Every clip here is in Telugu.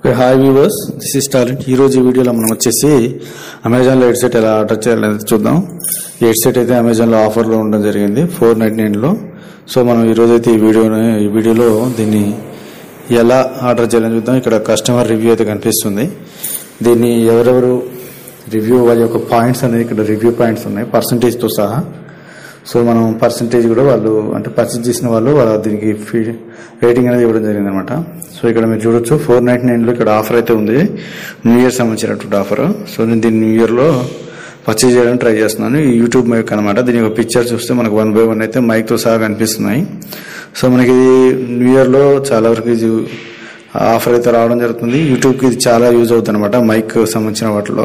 okay hi viewers this is talent ఈ రోజు ఈ వీడియోలో మనం వచ్చేసి అమెజాన్లో హెడ్ సెట్ ఎలా ఆర్డర్ చేయాలనేది చూద్దాం ఈ హెడ్ సెట్ అయితే అమెజాన్లో ఆఫర్లో ఉండడం జరిగింది ఫోర్ నైన్టీ నైన్లో సో మనం ఈ రోజు అయితే ఈ వీడియోని ఈ వీడియోలో దీన్ని ఎలా ఆర్డర్ చేయాలని చూద్దాం ఇక్కడ కస్టమర్ రివ్యూ అయితే కనిపిస్తుంది దీన్ని ఎవరెవరు రివ్యూ వాళ్ళ యొక్క పాయింట్స్ అనేది ఇక్కడ రివ్యూ పాయింట్స్ ఉన్నాయి పర్సంటేజ్తో సహా సో మనం పర్సంటేజ్ కూడా వాళ్ళు అంటే పర్చేజ్ చేసిన వాళ్ళు వాళ్ళ దీనికి ఫీ రేటింగ్ అనేది ఇవ్వడం జరిగింది అనమాట సో ఇక్కడ మీరు చూడొచ్చు ఫోర్ నైన్టీ నైన్లో ఇక్కడ ఆఫర్ అయితే ఉంది న్యూ ఇయర్ సంబంధించినటువంటి ఆఫర్ సో నేను దీన్ని న్యూ ఇయర్లో పర్చేజ్ చేయడానికి ట్రై చేస్తున్నాను ఈ యూట్యూబ్ మైక్ అనమాట దీని యొక్క పిక్చర్ చూస్తే మనకు వన్ బై వన్ అయితే మైక్తో సహా కనిపిస్తున్నాయి సో మనకి ఇది న్యూ ఇయర్లో చాలా వరకు ఇది ఆఫర్ అయితే రావడం జరుగుతుంది యూట్యూబ్కి ఇది చాలా యూజ్ అవుతుంది అనమాట మైక్ సంబంధించిన వాటిలో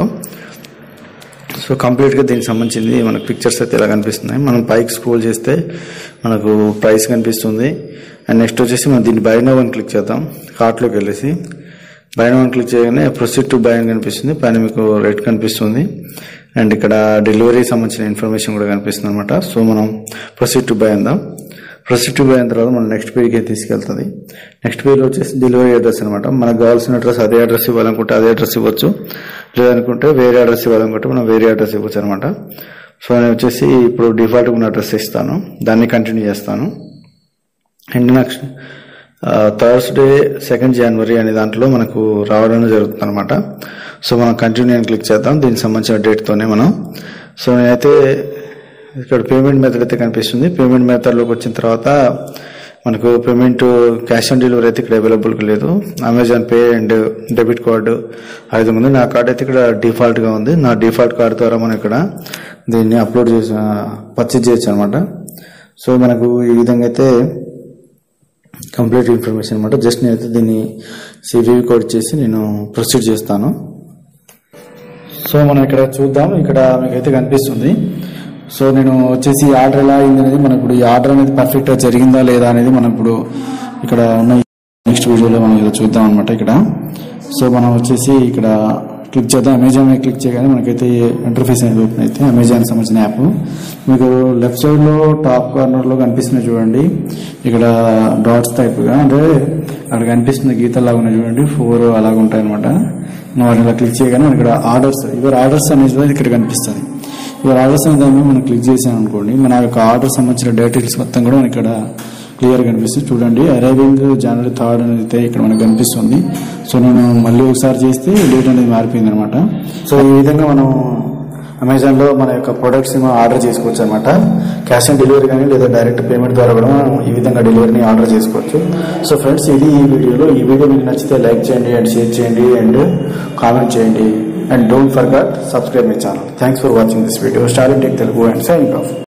సో కంప్లీట్గా దీనికి సంబంధించింది మనకు పిక్చర్స్ అయితే ఇలా కనిపిస్తున్నాయి మనం పైకి స్క్రోల్ చేస్తే మనకు ప్రైస్ కనిపిస్తుంది అండ్ నెక్స్ట్ వచ్చేసి మనం దీన్ని బై నో వన్ క్లిక్ చేద్దాం కార్ట్లోకి వెళ్ళేసి బై నో వన్ క్లిక్ చేయగానే ప్రొసీడ్ టు బై అని కనిపిస్తుంది పైన మీకు రేట్ కనిపిస్తుంది అండ్ ఇక్కడ డెలివరీ సంబంధించిన ఇన్ఫర్మేషన్ కూడా కనిపిస్తుంది అనమాట సో మనం ప్రొసీడ్ టు బై అందాం ప్రొసీడ్ టు బై అయిన తర్వాత మనం నెక్స్ట్ పేజ్కి తీసుకెళ్తుంది నెక్స్ట్ పేజ్ వచ్చేసి డెలివరీ అడ్రస్ అనమాట మనకు కావాల్సిన అడ్రస్ అదే అడ్రస్ ఇవ్వాలనుకుంటే అదే అడ్రస్ ఇవ్వచ్చు లేదనుకుంటే వేరే అడ్రస్ ఇవ్వాలనుకుంటే మనం వేరే అడ్రస్ ఇవ్వచ్చు అనమాట సో నేను వచ్చేసి ఇప్పుడు డిఫాల్ట్ ఉన్న అడ్రస్ ఇస్తాను దాన్ని కంటిన్యూ చేస్తాను అండ్ నెక్స్ట్ థర్స్డే సెకండ్ జనవరి అనే దాంట్లో మనకు రావడం జరుగుతుంది అనమాట సో మనం కంటిన్యూ అని క్లిక్ చేద్దాం దీనికి సంబంధించిన డేట్తోనే మనం సో నేనైతే ఇక్కడ పేమెంట్ మెథడ్ అయితే కనిపిస్తుంది పేమెంట్ మెథడ్లోకి వచ్చిన తర్వాత మనకు పేమెంట్ క్యాష్ ఆన్ డెలివరీ అయితే ఇక్కడ అవైలబుల్గా లేదు Amazon Pay and debit card అది ఉంది నా కార్డ్ అయితే ఇక్కడ డిఫాల్ట్గా ఉంది నా డిఫాల్ట్ కార్డు ద్వారా మనం ఇక్కడ దీన్ని అప్లోడ్ చేసి పర్చేజ్ చేయొచ్చు అనమాట సో మనకు ఈ విధంగా అయితే కంప్లీట్ ఇన్ఫర్మేషన్ అనమాట జస్ట్ నేనైతే దీన్ని సివివి కోడ్ చేసి నేను ప్రొసీడ్ చేస్తాను సో మనం ఇక్కడ చూద్దాం ఇక్కడ మీకైతే కనిపిస్తుంది సో నేను వచ్చేసి ఆర్డర్ ఎలా అయింది అనేది మనం ఇప్పుడు ఈ ఆర్డర్ అనేది పర్ఫెక్ట్ గా జరిగిందా లేదా అనేది మనం ఇప్పుడు ఇక్కడ ఉన్న నెక్స్ట్ వీడియోలో మనం ఇలా చూద్దాం అనమాట ఇక్కడ సో మనం వచ్చేసి ఇక్కడ క్లిక్ చేద్దాం అమెజాన్ మీద క్లిక్ చేయగానే మనకైతే ఇంటర్ఫేస్ అనేది ఓపెన్ అయితే అమెజాన్ సంబంధించిన యాప్ మీకు లెఫ్ట్ సైడ్ లో టాప్ కార్నర్ లో కనిపిస్తుంది చూడండి ఇక్కడ డాట్స్ టైప్ గా అంటే అక్కడ కనిపిస్తుంది గీతలాగా ఉన్నాయి చూడండి ఫోర్ అలాగ ఉంటాయి అనమాట వాటిని ఇలా క్లిక్ చేయగానే మనకి ఇక్కడ ఆర్డర్స్ ఇవర్ ఆర్డర్స్ అనేది ఇక్కడ కనిపిస్తుంది ఇవర్ ఆర్డర్స్ అనే దాని మీద మనం క్లిక్ చేసాం అనుకోండి మన యొక్క ఆర్డర్ సంబంధించిన డీటెయిల్స్ మొత్తం కూడా మనకి ఇక్కడ క్లియర్ కనిపిస్తుంది చూడండి అరైవింగ్ జనవరి థర్డ్ అనేది అయితే ఇక్కడ మనకు కనిపిస్తుంది సో నేను మళ్ళీ ఒకసారి చేస్తే డేట్ అనేది మారిపోయింది అనమాట సో ఈ విధంగా మనం అమెజాన్ లో మన యొక్క ప్రొడక్ట్స్ ఆర్డర్ చేసుకోవచ్చు అనమాట క్యాష్ ఆన్ డెలివరీ కానీ లేదా డైరెక్ట్ పేమెంట్ ద్వారా కూడా మనం ఈ విధంగా డెలివరీని ఆర్డర్ చేసుకోవచ్చు సో ఫ్రెండ్స్ ఇది ఈ వీడియోలో ఈ వీడియో మీకు నచ్చితే లైక్ చేయండి అండ్ షేర్ చేయండి అండ్ కామెంట్ చేయండి and don't forget subscribe my channel thanks for watching this video star tech Telugu and sign of